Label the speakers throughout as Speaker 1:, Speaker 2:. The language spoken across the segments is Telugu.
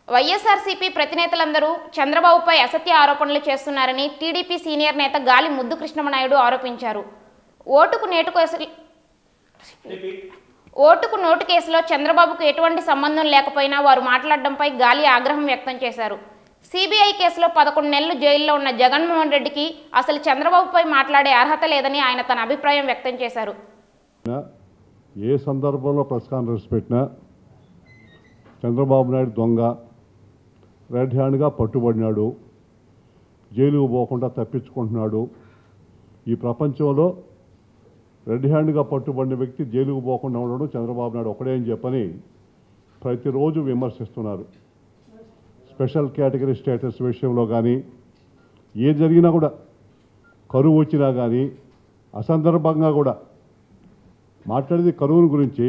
Speaker 1: వైఎస్ఆర్సీపీ ప్రతినేతలందరూ చంద్రబాబుపై అసత్య ఆరోపణలు చేస్తున్నారని టీడీపీ సీనియర్ నేత గాలి ముద్దు కృష్ణమనాయుడు ఆరోపించారు ఓటుకు నేటు కేసు ఓటుకు నోటు కేసులో చంద్రబాబుకు ఎటువంటి సంబంధం లేకపోయినా వారు మాట్లాడడంపై గాలి ఆగ్రహం వ్యక్తం చేశారు సిబిఐ కేసులో పదకొండు నెలలు జైల్లో ఉన్న జగన్మోహన్ రెడ్డికి అసలు చంద్రబాబుపై మాట్లాడే అర్హత లేదని ఆయన తన అభిప్రాయం వ్యక్తం చేశారు
Speaker 2: ఏ సందర్భంలో ప్రెస్ కాన్ఫరెన్స్ పెట్టినా చంద్రబాబు నాయుడు దొంగ రెడ్ హ్యాండ్గా పట్టుబడినాడు జైలుకు పోకుండా తప్పించుకుంటున్నాడు ఈ ప్రపంచంలో రెడ్ హ్యాండ్గా పట్టుబడిన వ్యక్తి జైలుకు పోకుండా ఉండడం చంద్రబాబు నాయుడు ఒకడే అని చెప్పని ప్రతిరోజు విమర్శిస్తున్నారు స్పెషల్ కేటగిరీ స్టేటస్ విషయంలో కానీ ఏ జరిగినా కూడా కరువు వచ్చినా కానీ అసందర్భంగా కూడా మాట్లాడేది కరువుని గురించి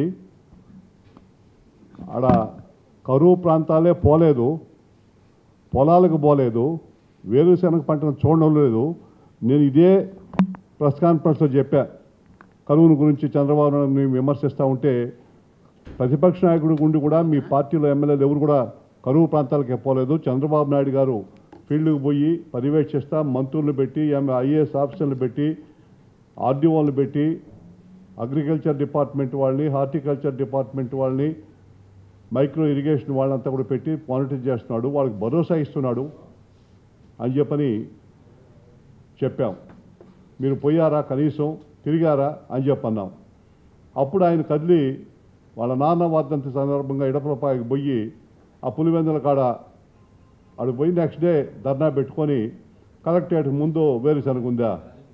Speaker 2: ఆడ కరువు ప్రాంతాలే పోలేదు పొలాలకు పోలేదు వేరుశనగ పంటను చూడడం లేదు నేను ఇదే ప్రెస్ కాన్ఫరెన్స్లో చెప్పా కరువుని గురించి చంద్రబాబు నాయుడు విమర్శిస్తూ ఉంటే ప్రతిపక్ష నాయకుడు ఉండి కూడా మీ పార్టీలో ఎమ్మెల్యేలు ఎవరు కూడా కరువు ప్రాంతాలకే పోలేదు చంద్రబాబు నాయుడు గారు ఫీల్డ్కి పోయి పర్యవేక్షిస్తా మంత్రులను పెట్టి ఐఏఎస్ ఆఫీసర్లు పెట్టి ఆర్డీఓలను పెట్టి అగ్రికల్చర్ డిపార్ట్మెంట్ వాళ్ళని హార్టికల్చర్ డిపార్ట్మెంట్ వాళ్ళని మైక్రో ఇరిగేషన్ వాళ్ళంతా కూడా పెట్టి మానిటర్ చేస్తున్నాడు వాళ్ళకి భరోసా ఇస్తున్నాడు అని చెప్పని చెప్పాం మీరు పోయారా కనీసం తిరిగారా అని చెప్పన్నాం అప్పుడు ఆయన కదిలి వాళ్ళ నాన్న వర్ధంతి సందర్భంగా ఇడపలపాయకి పోయి ఆ పులివెందుల కాడ అక్కడ పోయి నెక్స్ట్ డే ధర్నా పెట్టుకొని కలెక్టరేట్ ముందు వేరుశనగ ఉందా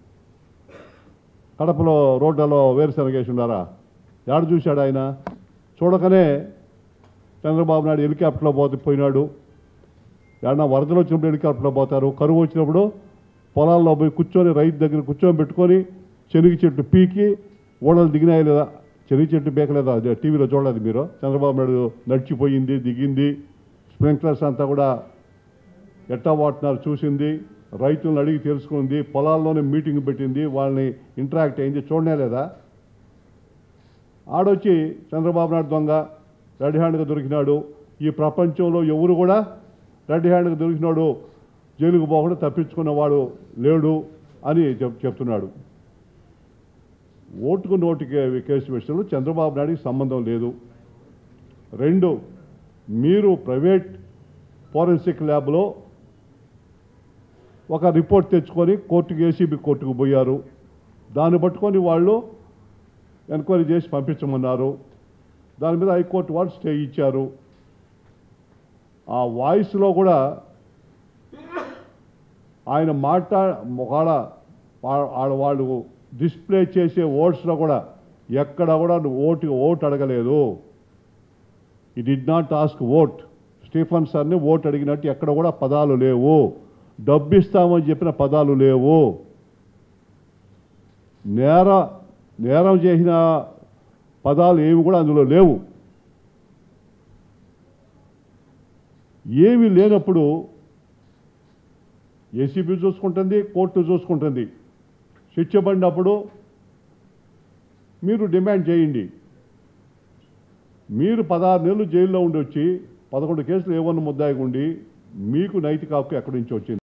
Speaker 2: కడపలో రోడ్లలో వేరుశనగ వేసి ఉన్నారా ఎక్కడ చూశాడు ఆయన చూడకనే చంద్రబాబు నాయుడు హెలికాప్టర్లో పోతే పోయినాడు ఏడన్నా వరదలు వచ్చినప్పుడు హెలికాప్టర్లో పోతారు కరువు వచ్చినప్పుడు పొలాల్లో పోయి కూర్చొని రైతు దగ్గర కూర్చొని పెట్టుకొని చెనిగి చెట్టు పీకి ఓడలు దిగినాయి లేదా చెనిగి చెట్టు బేకలేదా అదే టీవీలో చూడలేదు మీరు చంద్రబాబు నాయుడు నడిచిపోయింది దిగింది స్ప్రింక్లర్స్ అంతా కూడా ఎట్టా వాడుతున్నారు చూసింది రైతులను అడిగి తెలుసుకుంది పొలాల్లోనే మీటింగ్ పెట్టింది వాళ్ళని ఇంటరాక్ట్ అయింది చూడనే లేదా ఆడొచ్చి చంద్రబాబు నాయుడు దొంగ రెడ్ హ్యాండ్గా దొరికినాడు ఈ ప్రపంచంలో ఎవరు కూడా రెడ్ హ్యాండ్గా దొరికినాడు జైలుకు పోకుండా తప్పించుకున్నవాడు లేడు అని చెప్ చెప్తున్నాడు ఓటుకు నోటికి కేసు విషయంలో చంద్రబాబు నాయుడికి సంబంధం లేదు రెండు మీరు ప్రైవేట్ ఫోరెన్సిక్ ల్యాబ్లో ఒక రిపోర్ట్ తెచ్చుకొని కోర్టుకు ఏసీబీ కోర్టుకు పోయారు దాన్ని పట్టుకొని వాళ్ళు ఎంక్వైరీ చేసి పంపించమన్నారు దాని మీద హైకోర్టు వాళ్ళు స్టే ఇచ్చారు ఆ వాయిస్లో కూడా ఆయన మాట్లా ఒకవేళ వా- ఆడ వాళ్ళు డిస్ప్లే చేసే ఓట్స్లో కూడా ఎక్కడ కూడా నువ్వు ఓటు ఓటు అడగలేదు he did not ask vote Stephen సార్ని ఓటు అడిగినట్టు ఎక్కడ కూడా పదాలు లేవు డబ్బు ఇస్తామని చెప్పిన పదాలు లేవు నేర నేరం చేసిన పదాలు ఏమి కూడా అందులో లేవు ఏమీ లేనప్పుడు ఏసీబీ చూసుకుంటుంది కోర్టు చూసుకుంటుంది శిక్ష పడినప్పుడు మీరు డిమాండ్ చేయండి మీరు పదహారు నెలలు జైల్లో ఉండి వచ్చి పదకొండు కేసులు ఏమన్నా ముద్దాయిగా ఉండి మీకు నైతిక హక్కు ఎక్కడి నుంచి వచ్చింది